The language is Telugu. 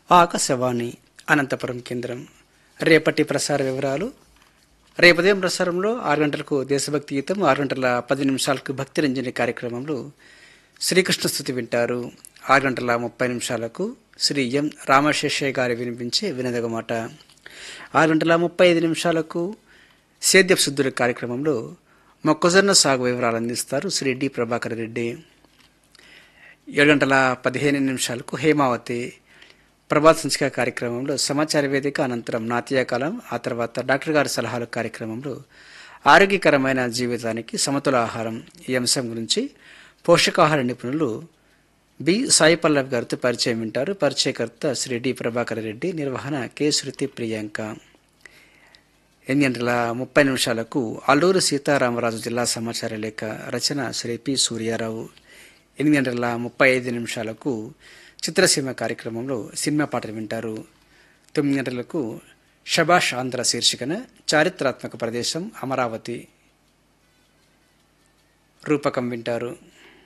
ఆకాశవాణి అనంతపురం కేంద్రం రేపటి ప్రసార వివరాలు రేపు ఉదయం ప్రసారంలో ఆరు గంటలకు దేశభక్తి గీతం ఆరు గంటల పది నిమిషాలకు భక్తి రంజని కార్యక్రమంలో శ్రీకృష్ణ స్థుతి వింటారు ఆరు గంటల ముప్పై నిమిషాలకు శ్రీ ఎం రామశేషయ్య గారి వినిపించే వినదగ మాట ఆరు గంటల ముప్పై ఐదు నిమిషాలకు సేద్యపు శుద్ధుల కార్యక్రమంలో మొక్కజొన్న సాగు వివరాలు అందిస్తారు శ్రీ డి ప్రభాకర్ రెడ్డి ఏడు గంటల పదిహేను నిమిషాలకు హేమావతి ప్రభాత్ సంచిక కార్యక్రమంలో సమాచార వేదిక అనంతరం నాట్యకాలం ఆ తర్వాత డాక్టర్ గారి సలహాలు కార్యక్రమంలో ఆరోగ్యకరమైన జీవితానికి సమతుల ఆహారం ఈ అంశం గురించి పోషకాహార నిపుణులు బి సాయి పల్లవి గారితో పరిచయం వింటారు పరిచయకర్త శ్రీ డి ప్రభాకర్ రెడ్డి నిర్వహణ కె శృతి ప్రియాంక ఎనిమిది గంటల ముప్పై నిమిషాలకు అల్లూరు సీతారామరాజు జిల్లా సమాచార లేఖ రచన శ్రీ పి సూర్యారావు ఎనిమిది గంటల ముప్పై ఐదు నిమిషాలకు చిత్రసీమ కార్యక్రమంలో సినిమా పాటలు వింటారు తొమ్మిది గంటలకు షబాష్ ఆంధ్ర శీర్షికన చారిత్రాత్మక ప్రదేశం అమరావతి రూపకం వింటారు